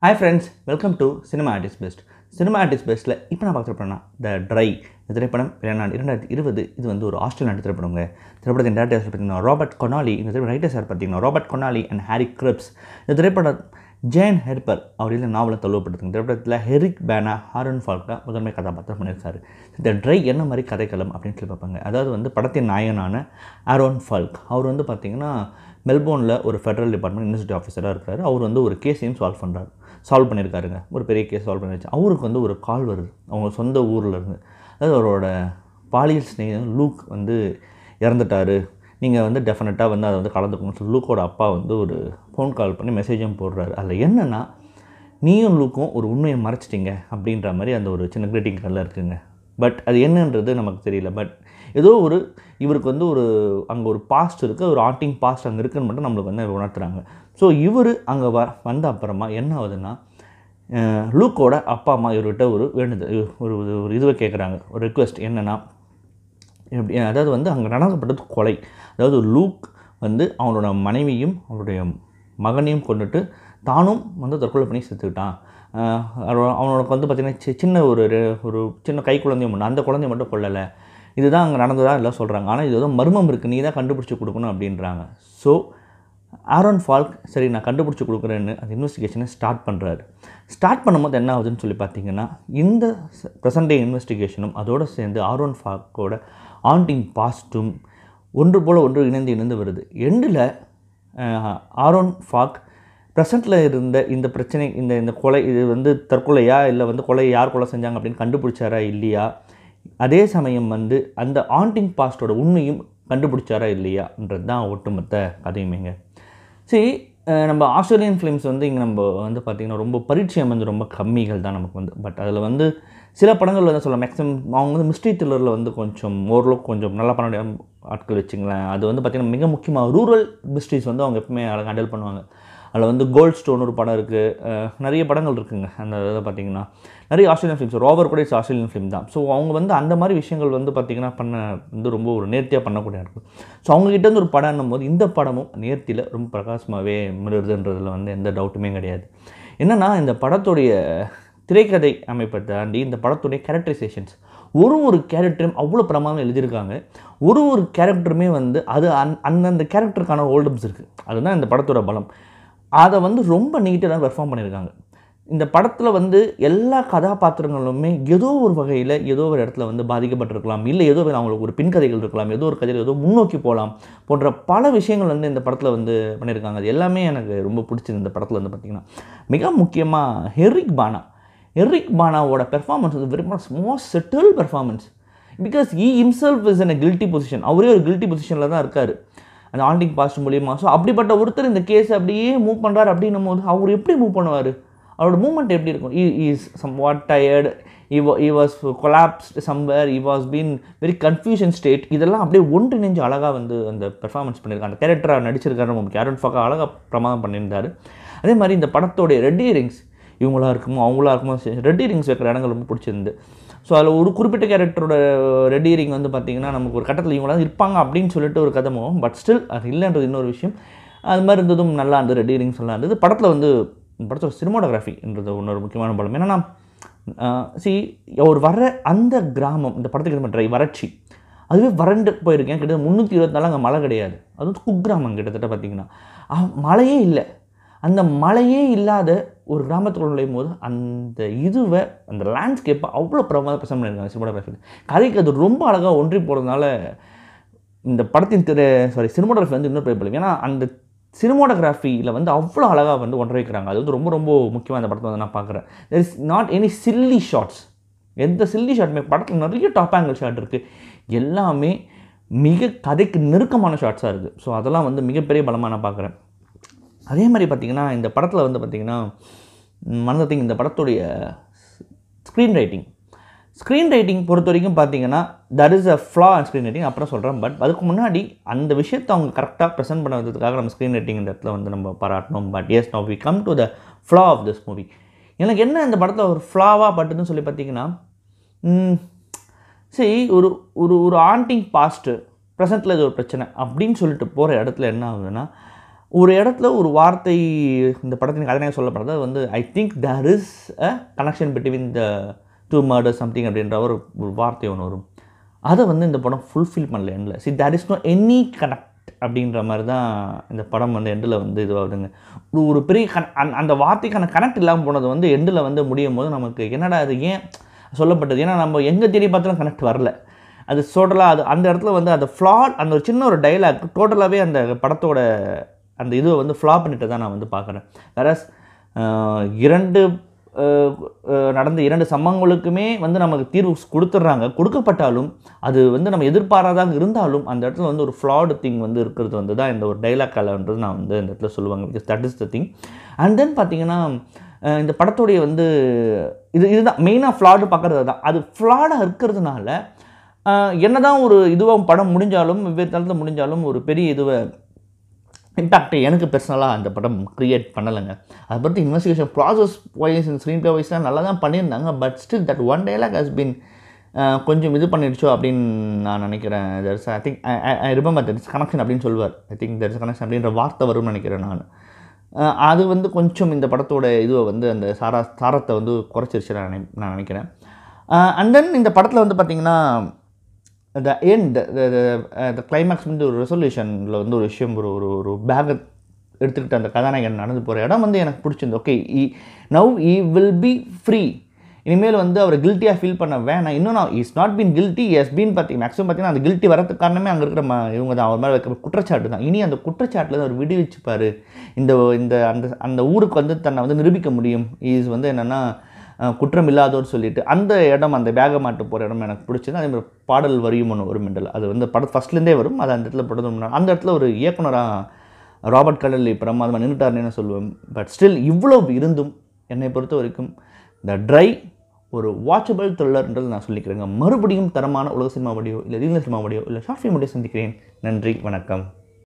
hi friends welcome to cinema artist best cinema artist பெஸ்ட்டில் இப்போ நான் பார்க்குறப்பனா த ட்ரை இந்த திரைப்படம் வெளிநாடு இரண்டாயிரத்தி இருபது இது வந்து ஒரு ஆஸ்திரேலிய நாட்டு திரைப்படங்க திரைப்படத்தின் டேரக்டர்ஸ் பார்த்தீங்கன்னா ராபர்ட் கொனாலி இந்த திரைப்பட ரைட்டர் சார் பார்த்தீங்கன்னா Robert Connolly and Harry Cripps இந்த திரைப்படம் ஜேன் ஹெர்பர் அவர் இல்லை நாவலை தழுவப்படுத்துங்க திரைப்படத்தில் ஹெரிக் பேனா ஹாரன் ஃபால்கா முதன்மை கதாபாத்திரம் பண்ணியிருக்காரு இந்த ட்ரை என்ன மாதிரி கதைக்களம் அப்படின்னு சொல்லி பார்ப்பாங்க அதாவது வந்து படத்தின் நாயகனான ஆரோன் ஃபால்க் அவர் வந்து பார்த்திங்கன்னா மெல்போர்னில் ஒரு ஃபெடரல் டிபார்ட்மெண்ட் யூனிவர்சிட்டி ஆஃபீஸராக இருக்கார் அவர் வந்து ஒரு கேஸையும் சால்வ் பண்ணுறாரு சால்வ் பண்ணியிருக்காருங்க ஒரு பெரிய கேஸ் சால்வ் பண்ணிருச்சு அவருக்கு வந்து ஒரு கால் வருது அவங்க சொந்த ஊரில் இருந்து அதாவது அவரோட பாலியல் ஸ்நேகம் லூக் வந்து இறந்துட்டாரு நீங்கள் வந்து டெஃபினட்டாக வந்து அதை வந்து கலந்துக்கணும்னு சொல்லி லூக்கோட அப்பா வந்து ஒரு ஃபோன் கால் பண்ணி மெசேஜும் போடுறாரு அதில் என்னென்னா நீயும் லூக்கும் ஒரு உண்மையை மறைச்சிட்டிங்க அப்படின்ற மாதிரி அந்த ஒரு சின்ன கிரீட்டிங் கார்டில் இருக்குங்க பட் அது என்னன்றது நமக்கு தெரியல பட் ஏதோ ஒரு இவருக்கு வந்து ஒரு அங்கே ஒரு பாஸ்ட் இருக்குது ஒரு ஆட்டிங் பாஸ்ட் அங்கே இருக்குன்னு மட்டும் நம்மளுக்கு வந்து உணர்த்துறாங்க ஸோ இவர் அங்கே வ வந்த அப்புறமா என்ன ஆகுதுன்னா அஹ், லூக்கோட அப்பா அம்மா இவர்கிட்ட ஒரு வேண்டுதல் ஒரு ஒரு- ஒரு இதுவை கேட்குறாங்க ஒரு ரிக்வெஸ்ட் என்னென்னா எப்படி அதாவது வந்து அங்கே நடக்கப்பட்டது கொலை அதாவது லூக் வந்து அவனோட மனைவியும் அவனுடைய மகனையும் கொண்டுட்டு தானும் வந்து தற்கொலை பண்ணி செத்துக்கிட்டான் ஆஹ் அவனோ- அவனுக்கு வந்து பார்த்திங்கன்னா சி- சின்ன ஒரு ரெ- ஒரு சின்ன கை குழந்தையும் ஒன்று அந்த குழந்தைய மட்டும் கொல்லலை இதுதான் அங்கே நடந்ததா எல்லாம் சொல்கிறாங்க ஆனால் இது ஏதோ மர்மம் இருக்குது நீ தான் கண்டுபிடிச்சி கொடுக்கணும் அப்படின்றாங்க ஸோ ஆரோன் ஃபால்க் சரி நான் கண்டுபிடிச்சி கொடுக்குறேன்னு அந்த இன்வெஸ்டிகேஷனை ஸ்டார்ட் பண்ணுறாரு ஸ்டார்ட் பண்ணும்போது என்ன ஆகுதுன்னு சொல்லி பார்த்தீங்கன்னா இந்த ப்ரெசன்ட் டே இன்வெஸ்டிகேஷனும் அதோடு சேர்ந்து ஆரோன் ஃபால்க்கோட ஆண்டிங் பாஸ்ட்டும் ஒன்று போல் ஒன்று இணைந்து இணைந்து வருது எண்டில் ஆரோன் ஃபாக் ப்ரெசண்ட்டில் இருந்த இந்த பிரச்சனை இந்த இந்த கொலை இது வந்து தற்கொலையா இல்லை வந்து கொலை யார் கொலை செஞ்சாங்க அப்படின்னு கண்டுபிடிச்சாரா இல்லையா அதே சமயம் வந்து அந்த ஆண்டிங் பாஸ்டோட உண்மையும் கண்டுபிடிச்சாரா இல்லையான்றது தான் ஒட்டுமொத்த கதையுமேங்க சரி அஹ் நம்ம ஆஸ்திரேலியன் ஃபிலிம்ஸ் வந்து இங்கே நம்ம வந்து பார்த்திங்கன்னா ரொம்ப பரிச்சயம் வந்து ரொம்ப கம்மிகள் தான் நமக்கு வந்து பட் அதில் வந்து சில படங்கள் வந்து சொல்ல மேக்ஸிமம் அவங்க வந்து மிஸ்ட்ரி த்ரில்லரில் வந்து கொஞ்சம் ஓரளவுக்கு கொஞ்சம் நல்லா பண்ண ஆட்கள் வச்சுங்களேன் அது வந்து பார்த்திங்கன்னா மிக முக்கியமாக ரூரல் மிஸ்ட்ரிஸ் வந்து அவங்க எப்பவுமே அழகாக ஹேண்டில் பண்ணுவாங்க அதில் வந்து கோல்ட் ஸ்டோன் ஒரு படம் இருக்குது நிறைய படங்கள் இருக்குங்க அந்த இதில் பார்த்தீங்கன்னா நிறைய ஆஸ்திரேலியன் ஃபிலிம்ஸ் ரோவர் கூட இட்ஸ் ஆஸ்திரேலியன் ஃபிலிம் தான் ஸோ அவங்க வந்து அந்த மாதிரி விஷயங்கள் வந்து பார்த்திங்கன்னா பண்ண வந்து ரொம்ப ஒரு நேர்த்தியாக பண்ணக்கூடிய இருக்கும் ஸோ அவங்ககிட்ட இருந்து ஒரு படம்னும் போது இந்த படமும் நேர்த்தியில் ரொம்ப பிரகாசமாகவே மிளருதுன்றதுல வந்து எந்த டவுட்டுமே கிடையாது என்னென்னா இந்த படத்துடைய திரைக்கதை அமைப்பை தாண்டி இந்த படத்துடைய கேரக்டரைசேஷன்ஸ் ஒரு ஒரு கேரக்டரும் அவ்வளோ பிரமாதம் எழுதியிருக்காங்க ஒரு ஒரு கேரக்டருமே வந்து அது அந் அந்தந்த கேரக்டருக்கான ஹோல்டப்ஸ் இருக்குது அதுதான் இந்த படத்தோட பலம் அதை வந்து ரொம்ப நீட்டாக தான் பெர்ஃபார்ம் பண்ணியிருக்காங்க இந்த படத்தில் வந்து எல்லா கதாபாத்திரங்களுமே ஏதோ ஒரு வகையில் ஏதோ ஒரு இடத்துல வந்து பாதிக்கப்பட்டிருக்கலாம் இல்லை ஏதோ ஒரு அவங்களுக்கு ஒரு பின்கதைகள் இருக்கலாம் ஏதோ ஒரு கதையில் ஏதோ முன்னோக்கி போகலாம் போன்ற பல விஷயங்கள் வந்து இந்த படத்தில் வந்து பண்ணியிருக்காங்க அது எல்லாமே எனக்கு ரொம்ப பிடிச்சது இந்த படத்தில் வந்து பார்த்திங்கன்னா மிக முக்கியமாக ஹெரிக் பானா ஹெரிக் பானாவோட பெர்ஃபார்மன்ஸ் வந்து very much most settle performance because he himself is in guilty position அவரே ஒரு கில்ட்டி பொசிஷனில் தான் இருக்கார் அந்த ஆண்டிங் பாஸ்ட் மூலியமா ஸோ அப்படிப்பட்ட ஒருத்தர் இந்த கேஸ் அப்படியே மூவ் பண்ணுறாரு அப்படின்னும் போது அவர் எப்படி மூவ் பண்ணுவார் அவரோட மூமெண்ட் எப்படி இருக்கும் is somewhat tired he was collapsed somewhere he was been very confusion state இதெல்லாம் அப்படியே ஒன்றிணைஞ்சு அழகாக வந்து அந்த பெர்ஃபார்மன்ஸ் பண்ணியிருக்காங்க அந்த கேரக்டராக நடிச்சிருக்காரு நம்ம கேரட் ஃபாக்கா அழகாக பிரமாதம் பண்ணியிருந்தார் அதே மாதிரி இந்த படத்தோடைய ரெட் இயரிங்ஸ் இவங்களா இருக்குமோ அவங்களா இருக்குமோ ரெட் இயரிங்ஸ் வைக்கிற இடங்கள் ரொம்ப பிடிச்சிருந்து ஸோ அதில் ஒரு குறிப்பிட்ட கேரக்டரோட ரெட் இயரிங் வந்து பார்த்திங்கன்னா நமக்கு ஒரு கட்டத்தில் இவங்களாம் இருப்பாங்க அப்படின்னு சொல்லிட்டு ஒரு கதமோ பட் ஸ்டில் அது இல்லைன்றது இன்னொரு விஷயம் அது மாதிரி இருந்ததும் நல்லா இருந்தது ரெட் இயரிங்ஸ் நல்லா இருந்தது படத்தில் வந்து இந்த படத்தோட சினிமோட்டோகிராஃபின்றது இன்னொரு முக்கியமான படம் என்னென்னா சி ஒரு வர அந்த கிராமம் இந்த படத்துக்கு நம்ம ட்ரை வறட்சி அதுவே வறண்டு போயிருக்கேன் கிட்டத்தட்ட முந்நூற்றி இருபத்தி நாலு அங்கே மழை கிடையாது அது வந்து குக்கிராமம் கிட்டத்தட்ட பார்த்தீங்கன்னா அஹ், மழையே இல்லை அந்த மழையே இல்லாத ஒரு கிராமத்துக்குள்ள நுழையும் போது அந்த இதுவை அந்த லேண்ட்ஸ்கேப்பை அவ்வளோ பிரமாத பிரசன்ட் பண்ணியிருக்காங்க சினிமோட்டோகிராஃபி கதைக்கு அது ரொம்ப அழகாக ஒன்றி போகிறதுனால இந்த படத்தின் திரு சாரி சினிமோட்டோகிராஃபி வந்து இன்னொரு பிரபலம் ஏன்னா அந்த சினிமோட்டோகிராஃபியில் வந்து அவ்வளோ அழகாக வந்து ஒன்றை வைக்கிறாங்க அது வந்து ரொம்ப ரொம்ப முக்கியமாக அந்த படத்தை வந்து நான் பார்க்குறேன் there is not any silly shots எந்த சில்லி ஷாட்டுமே படத்தில் நிறைய டாப் ஆங்கிள் ஷாட் இருக்குது எல்லாமே மிக கதைக்கு நெருக்கமான ஷாட்ஸாக இருக்குது ஸோ அதெல்லாம் வந்து மிகப்பெரிய பலமாக நான் பார்க்குறேன் அதே மாதிரி பார்த்திங்கன்னா இந்த படத்தில் வந்து பார்த்திங்கன்னா மனதிங் இந்த படத்துடைய ஸ்க்ரீன் ரைட்டிங் ஸ்க்ரீன் ரைட்டிங் பொறுத்த வரைக்கும் பார்த்தீங்கன்னா that is a flaw and screen writing அப்புறம் சொல்கிறேன் பட் அதுக்கு முன்னாடி அந்த விஷயத்தை அவங்க கரெக்டாக ப்ரெசென்ட் பண்ணுறதுக்காக நம்ம ஸ்க்ரீன் ரைட்டிங் இந்த இடத்துல வந்து நம்ம பாராட்டணும் but yes no we come to the flaw of this movie எனக்கு என்ன இந்த படத்தில் ஒரு ஃப்ளாவாக பட்டுதுன்னு சொல்லி பார்த்தீங்கன்னா சரி ஒரு ஒரு ஒரு ஆண்டிங் பாஸ்ட்டு ப்ரெசென்ட்டில் இது ஒரு பிரச்சனை அப்படின்னு சொல்லிட்டு போகிற இடத்துல என்ன ஆகுதுன்னா ஒரு இடத்துல ஒரு வார்த்தை இந்த படத்தின் கதையாக சொல்லப்படுறது அது வந்து I think there is a connection between the two murder something அப்படின்ற ஒரு ஒரு வார்த்தை ஒன்று வரும் அதை வந்து இந்த படம் ஃபுல்ஃபில் பண்ணல எண்டில் see there is no any connect அப்படின்ற மாதிரி தான் இந்த படம் வந்து எண்டில் வந்து இதுவாகுதுங்க ஒரு ஒரு பெரிய கன அந்த- அந்த வார்த்தைக்கான கனெக்ட் இல்லாமல் போனது வந்து எண்டில் வந்து முடியும் போது நமக்கு என்னடா அது ஏன் சொல்லப்பட்டது ஏன்னா நம்ம எங்கே தேடி பார்த்தாலும் கனெக்ட் வரல அது டோட்டலாக அது அந்த இடத்துல வந்து அந்த ஃப்ளாட் அந்த ஒரு சின்ன ஒரு டைலாக் டோட்டலாகவே அந்த படத்தோட அந்த இதுவை வந்து ஃப்ளா பண்ணிட்டு தான் நான் வந்து பார்க்குறேன் வேறஸ் இரண்டு அஹ், அஹ், நடந்த இரண்டு சம்பவங்களுக்குமே வந்து நமக்கு தீர்வு கொடுத்துட்றாங்க கொடுக்கப்பட்டாலும் அது வந்து நம்ம எதிர்பாராதாக இருந்தாலும் அந்த இடத்துல வந்து ஒரு ஃப்ளாடு திங் வந்து இருக்கிறது வந்து தான் இந்த ஒரு டைலாக் கலன்றது நான் வந்து இந்த இடத்துல சொல்லுவாங்க because that is the thing and then பார்த்தீங்கன்னா அஹ், இந்த படத்துடைய வந்து இது இதுதான் மெயினாக ஃப்ளாடு பார்க்குறது தான் அது ஃப்ளாடாக இருக்கிறதுனால அஹ், என்னதான் ஒரு இதுவாக படம் முடிஞ்சாலும் வெவ்வேறு தளத்தில் முடிஞ்சாலும் ஒரு பெரிய இதுவை இம்பேக்ட் எனக்கு பர்சனலாக அந்த படம் க்ரியேட் பண்ணலைங்க அதை பற்றி investigation process wise screenplay வைஸ்லாம் நல்லா தான் பண்ணியிருந்தாங்க but still that one dialogue has been கொஞ்சம் இது பண்ணிடுச்சோ அப்படின்னு நான் நினைக்கிறேன் that's I think I remember that is connection அப்படின்னு சொல்லுவார் I think that is connection அப்படின்ற வார்த்தை வரும்னு நினைக்கிறேன் நான் அஹ் அது வந்து கொஞ்சம் இந்த படத்தோட இதுவை வந்து அந்த சாரா சாரத்தை வந்து குறைச்சிருச்சு நான் நினை நான் நினைக்கிறேன் அண்ட் தென் இந்த படத்தில் வந்து பார்த்திங்கன்னா த எண்ட் த கிளைமேக்ஸ் வந்து ஒரு ரெசல்யூஷனில் வந்து ஒரு விஷயம் ஒரு ஒரு ஒரு பேக்கை எடுத்துக்கிட்டு அந்த கதாநாயகன் நடந்து போகிற இடம் வந்து எனக்கு பிடிச்சிருந்து okay he now he will be free இனிமேல் வந்து அவர் கில்ட்டியாக ஃபீல் பண்ண வேணாம் இன்னும் நான் is not been guilty yes been பார்த்தி மேக்ஸிமம் பார்த்தீங்கன்னா அந்த கில்ட்டி வரதுக்கு காரணமே அங்கே இருக்கிற ம இவங்க தான் அவர் மேலே வைக்கிற குற்றச்சாட்டு தான் இனி அந்த குற்றச்சாட்டில் அவர் விடுவிச்சுப்பார் இந்த இந்த அந்த அந்த ஊருக்கு வந்து தன்னை வந்து நிரூபிக்க முடியும் இஸ் வந்து என்னென்னா குற்றம் இல்லாதோர் சொல்லிட்டு அந்த இடம் அந்த பேக மாட்டு போகிற இடம் எனக்கு பிடிச்சது அதே மாதிரி பாடல் வரியும் ஒன்று ஒரு மெண்டல் அது வந்து படம் ஃபஸ்ட்லேருந்தே வரும் அது அந்த இடத்துல படம் அந்த இடத்துல ஒரு இயக்குனராக ராபர்ட் கடல் பிரமாதமாக நின்றுட்டாருன்னு சொல்லுவேன் பட் ஸ்டில் இவ்வளோ இருந்தும் என்னை பொறுத்த வரைக்கும் இந்த ட்ரை ஒரு வாட்சபிள் த்ரில்லர்ன்றது நான் சொல்லிக்கிறேங்க மறுபடியும் தரமான உலக சினிமா வடியோ இல்லை ரீல் சினிமா வடியோ இல்லை ஷார்ட் ஃபிலிம் வடியோ சந்திக்கிறேன் நன்றி வணக்கம்